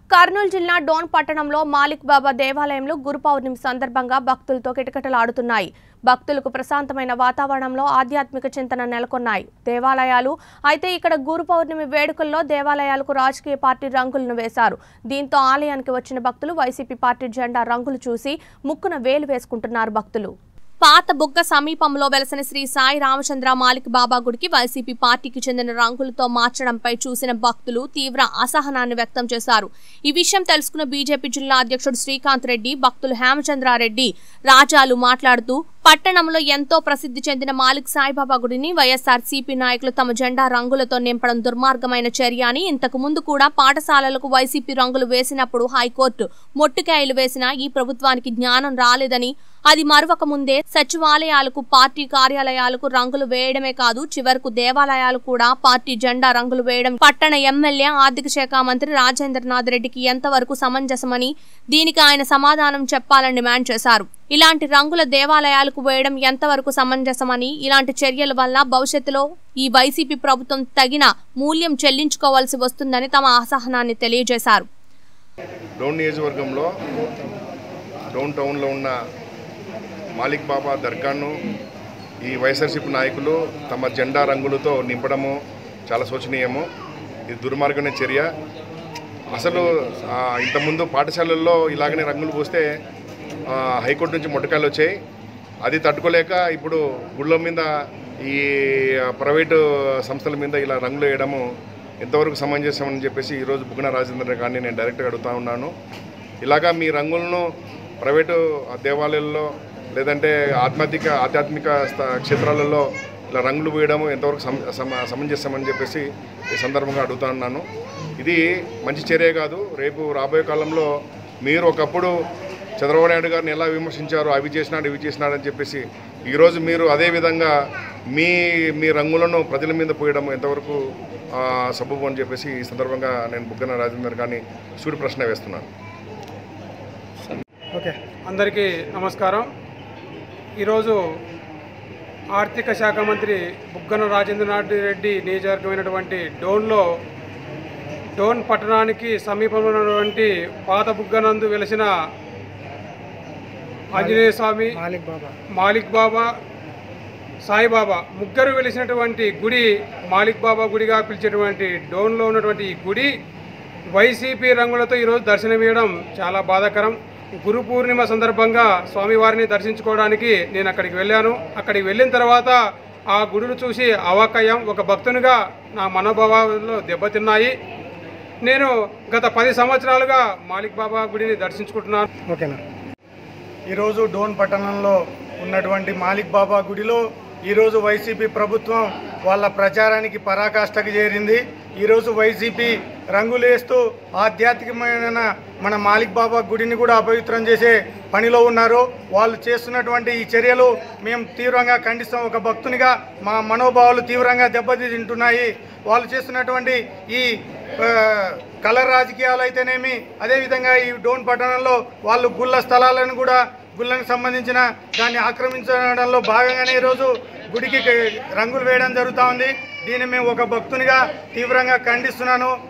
కర్నూలు జిల్లా డోన్ పట్టణంలో మాలిక్ బాబా దేవాలయంలో గురు పౌర్ణమి సందర్భంగా భక్తులతో కిటకిటలాడుతున్నాయి భక్తులకు ప్రశాంతమైన వాతావరణంలో ఆధ్యాత్మిక చింతన నెలకొన్నాయి దేవాలయాలు అయితే ఇక్కడ గురు పౌర్ణమి వేడుకల్లో దేవాలయాలకు రాజకీయ పార్టీ రంగులను వేశారు దీంతో ఆలయానికి వచ్చిన భక్తులు వైసీపీ పార్టీ జెండా రంగులు చూసి ముక్కున వేలు వేసుకుంటున్నారు భక్తులు పాత బుగ్గ సమీపంలో వెలసిన శ్రీ సాయి రామచంద్ర మాలిక్ బాబా గుడికి వైసీపీ పార్టీకి చెందిన రంగులతో మార్చడంపై చూసిన భక్తులు తీవ్ర అసహనాన్ని వ్యక్తం చేశారు ఈ విషయం తెలుసుకున్న బీజేపీ జిల్లా అధ్యక్షుడు శ్రీకాంత్ రెడ్డి భక్తులు హేమచంద్రారెడ్డి రాజాలు మాట్లాడుతూ పట్టణంలో ఎంతో ప్రసిద్ధి చెందిన మాలిక్ సాయిబాబా గుడిని వైఎస్ఆర్ సిపి నాయకులు తమ జెండా రంగులతో నింపడం దుర్మార్గమైన చర్య అని ఇంతకు ముందు కూడా పాఠశాలలకు వైసీపీ రంగులు వేసినప్పుడు హైకోర్టు మొట్టుకాయలు వేసినా ఈ ప్రభుత్వానికి జ్ఞానం రాలేదని అది మరొక ముందే సచివాలయాలకు పార్టీ కార్యాలయాలకు రంగులు వేయడమే కాదు చివరకు దేవాలయాలు కూడా పార్టీ జెండా రంగులు వేయడం పట్టణ ఎమ్మెల్యే ఆర్థిక శాఖ మంత్రి రాజేంద్రనాథ్ రెడ్డికి ఎంతవరకు సమంజసమని దీనికి ఆయన సమాధానం చెప్పాలని డిమాండ్ చేశారు ఇలాంటి రంగుల దేవాలయాలకు వేయడం ఎంతవరకు సమంజసమని ఇలాంటి చర్యల వల్ల భవిష్యత్తులో ఈ వైసీపీ ప్రభుత్వం తగిన మూల్యం చెల్లించుకోవాల్సి వస్తుందని తమ అసహనాన్ని తెలియజేశారు డౌన్ నియోజకవర్గంలో డౌన్ టౌన్లో ఉన్న మాలిక్ బాబా దర్గాను ఈ వైఎస్ఆర్సీపీ నాయకులు తమ జెండా రంగులతో నింపడము చాలా శోచనీయము ఇది దుర్మార్గమైన చర్య అసలు ఆ, ఇంతకుముందు పాఠశాలల్లో ఇలాగనే రంగులు పోస్తే ఆ, హైకోర్టు నుంచి మొట్టకాయలు వచ్చాయి అది తట్టుకోలేక ఇప్పుడు గుళ్ళ మీద ఈ ప్రైవేటు సంస్థల మీద ఇలా రంగులు వేయడము ఎంతవరకు సమంజసమని చెప్పేసి ఈరోజు బుగ్గన రాజేంద్ర గారిని నేను డైరెక్ట్గా అడుగుతా ఉన్నాను ఇలాగా మీ రంగులను ప్రైవేటు దేవాలయాల్లో లేదంటే ఆధ్యాత్మిక ఆధ్యాత్మిక స్థ- క్షేత్రాలలో ఇలా రంగులు వేయడం ఎంతవరకు సమ సమ- సమంజసమని చెప్పేసి ఈ సందర్భంగా అడుగుతా ఉన్నాను ఇది మంచి చర్య కాదు రేపు రాబోయే కాలంలో మీరు ఒకప్పుడు చంద్రబాబు నాయుడు గారిని ఎలా విమర్శించారు అవి చేసినాడు ఇవి చేసినాడు అని చెప్పేసి ఈరోజు మీరు అదే విధంగా మీ మీ రంగులను ప్రజల మీద పోయడం ఎంతవరకు ఆ, సబబు అని చెప్పేసి ఈ సందర్భంగా నేను బుగ్గన రాజేందర్ గారిని సూటి ప్రశ్న వేస్తున్నాను ఓకే అందరికీ నమస్కారం ఈరోజు ఆర్థిక శాఖ మంత్రి బుగ్గన రాజేంద్రనాథ్ రెడ్డి నియోజకవర్గమైనటువంటి డోన్లో డోన్ పట్టణానికి సమీపంలో ఉన్నటువంటి పాత బుగ్గనందు వెలిసిన ఆంజనేయ స్వామి మాలిక్ బాబా మాలిక్ బాబా సాయిబాబా ముగ్గురు వెలిసినటువంటి గుడి మాలిక్ బాబా గుడిగా పిలిచేటువంటి డోన్లో ఉన్నటువంటి ఈ గుడి వైసీపీ రంగులతో ఈరోజు దర్శనమియడం చాలా బాధాకరం గురు పూర్ణిమ సందర్భంగా స్వామివారిని దర్శించుకోవడానికి నేను అక్కడికి వెళ్ళాను అక్కడికి వెళ్ళిన తర్వాత ఆ గుడిని చూసి అవాకయ్యం ఒక భక్తునిగా నా మనోభావాలు దెబ్బతిన్నాయి నేను గత పది సంవత్సరాలుగా మాలిక్ బాబా గుడిని దర్శించుకుంటున్నాను ఓకేనా ఈరోజు డోన్ పట్టణంలో ఉన్నటువంటి మాలిక్ బాబా గుడిలో ఈరోజు వైసీపీ ప్రభుత్వం వాళ్ళ ప్రచారానికి పరాకాష్ఠకు చేరింది ఈరోజు వైసీపీ రంగులేస్తూ ఆధ్యాత్మికమైన మన మాలిక్ బాబా గుడిని కూడా అపవిత్రం చేసే పనిలో ఉన్నారు వాళ్ళు చేస్తున్నటువంటి ఈ చర్యలు మేము తీవ్రంగా ఖండిస్తాం ఒక భక్తునిగా మా మనోభావాలు తీవ్రంగా దెబ్బతింటున్నాయి వాళ్ళు చేస్తున్నటువంటి ఈ ఆ, కలర్ రాజకీయాలు అయితేనేమి అదేవిధంగా ఈ డోన్ పట్టణంలో వాళ్ళు గుళ్ళ స్థలాలను కూడా గుళ్ళకు సంబంధించిన దాన్ని ఆక్రమించడంలో భాగంగానే ఈరోజు గుడికి రంగులు వేయడం జరుగుతూ ఉంది దీన్ని మేము ఒక భక్తునిగా తీవ్రంగా ఖండిస్తున్నాను